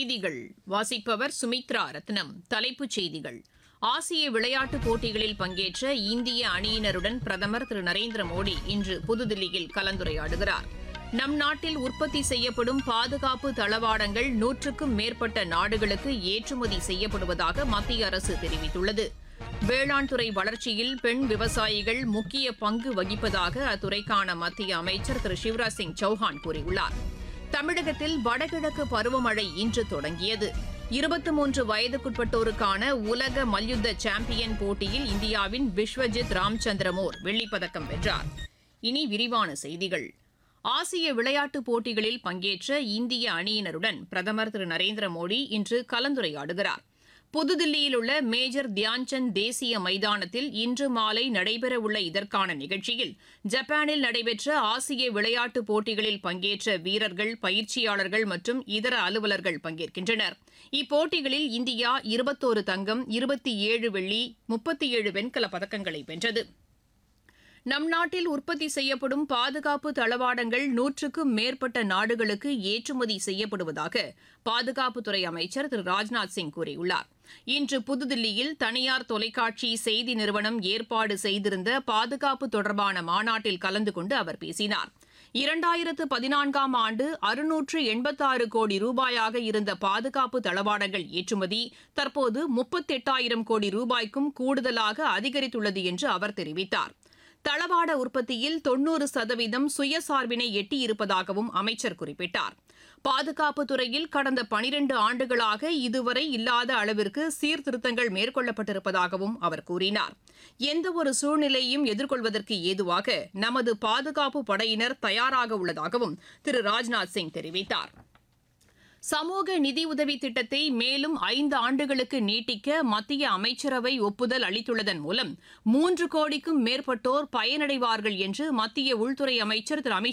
செய்திகள் வாசிப்பவர் சுமித்ரா ரத்னம் தலைப்புச் செய்திகள் ஆசிய விளையாட்டுப் போட்டிகளில் பங்கேற்ற இந்திய அணியினருடன் பிரதமர் திரு நரேந்திர மோடி இன்று புதுதில்லியில் கலந்துரையாடுகிறார் நம் நாட்டில் உற்பத்தி செய்யப்படும் பாதுகாப்பு தளவாடங்கள் நூற்றுக்கும் மேற்பட்ட நாடுகளுக்கு ஏற்றுமதி செய்யப்படுவதாக மத்திய அரசு தெரிவித்துள்ளது வேளாண் துறை வளர்ச்சியில் பெண் விவசாயிகள் முக்கிய பங்கு வகிப்பதாக அத்துறைக்கான மத்திய அமைச்சர் திரு சிவராஜ் சிங் சௌஹான் கூறியுள்ளார் தமிழகத்தில் வடகிழக்கு பருவமழை இன்று தொடங்கியது இருபத்தி மூன்று வயதுக்குட்பட்டோருக்கான உலக மல்யுத்த சாம்பியன் போட்டியில் இந்தியாவின் விஸ்வஜித் ராம்சந்திரமோர் வெள்ளிப்பதக்கம் வென்றார் இனி விரிவான செய்திகள் ஆசிய விளையாட்டுப் போட்டிகளில் பங்கேற்ற இந்திய அணியினருடன் பிரதமர் திரு நரேந்திர மோடி இன்று கலந்துரையாடுகிறார் புதுதில்லியில் உள்ள மேஜர் தியான்சந்த் தேசிய மைதானத்தில் இன்று மாலை நடைபெறவுள்ள இதற்கான நிகழ்ச்சியில் ஜப்பானில் நடைபெற்ற ஆசிய விளையாட்டுப் போட்டிகளில் பங்கேற்ற வீரர்கள் பயிற்சியாளர்கள் மற்றும் இதர அலுவலர்கள் பங்கேற்கின்றனர் இப்போட்டிகளில் இந்தியா இருபத்தோரு தங்கம் இருபத்தி ஏழு வெள்ளி முப்பத்தி ஏழு வெண்கலப் பதக்கங்களை வென்றது நம் நாட்டில் உற்பத்தி செய்யப்படும் பாதுகாப்பு தளவாடங்கள் நூற்றுக்கும் மேற்பட்ட நாடுகளுக்கு ஏற்றுமதி செய்யப்படுவதாக பாதுகாப்புத்துறை அமைச்சர் திரு ராஜ்நாத் சிங் கூறியுள்ளார் இன்று புதுதில்லியில் தனியார் தொலைக்காட்சி செய்தி நிறுவனம் ஏற்பாடு செய்திருந்த பாதுகாப்பு தொடர்பான மாநாட்டில் கலந்து கொண்டு அவர் பேசினார் இரண்டாயிரத்து பதினான்காம் ஆண்டு அறுநூற்று எண்பத்தாறு கோடி ரூபாயாக இருந்த பாதுகாப்பு தளவாடங்கள் ஏற்றுமதி தற்போது முப்பத்தெட்டாயிரம் கோடி ரூபாய்க்கும் கூடுதலாக அதிகரித்துள்ளது என்று அவர் தெரிவித்தார் தளவாட உற்பத்தியில் தொன்னூறு சதவீதம் சுயசார்பினை எட்டியிருப்பதாகவும் அமைச்சர் குறிப்பிட்டார் பாதுகாப்பு துறையில் கடந்த பனிரண்டு ஆண்டுகளாக இதுவரை இல்லாத அளவிற்கு சீர்திருத்தங்கள் மேற்கொள்ளப்பட்டிருப்பதாகவும் அவர் கூறினார் எந்தவொரு சூழ்நிலையும் எதிர்கொள்வதற்கு ஏதுவாக நமது பாதுகாப்பு படையினர் தயாராக உள்ளதாகவும் திரு ராஜ்நாத் சிங் தெரிவித்தார் சமூக நிதியுதவி திட்டத்தை மேலும் ஐந்து ஆண்டுகளுக்கு நீட்டிக்க மத்திய அமைச்சரவை ஒப்புதல் அளித்துள்ளதன் மூலம் மூன்று கோடிக்கும் மேற்பட்டோர் பயனடைவார்கள் என்று மத்திய உள்துறை அமைச்சர் திரு அமித்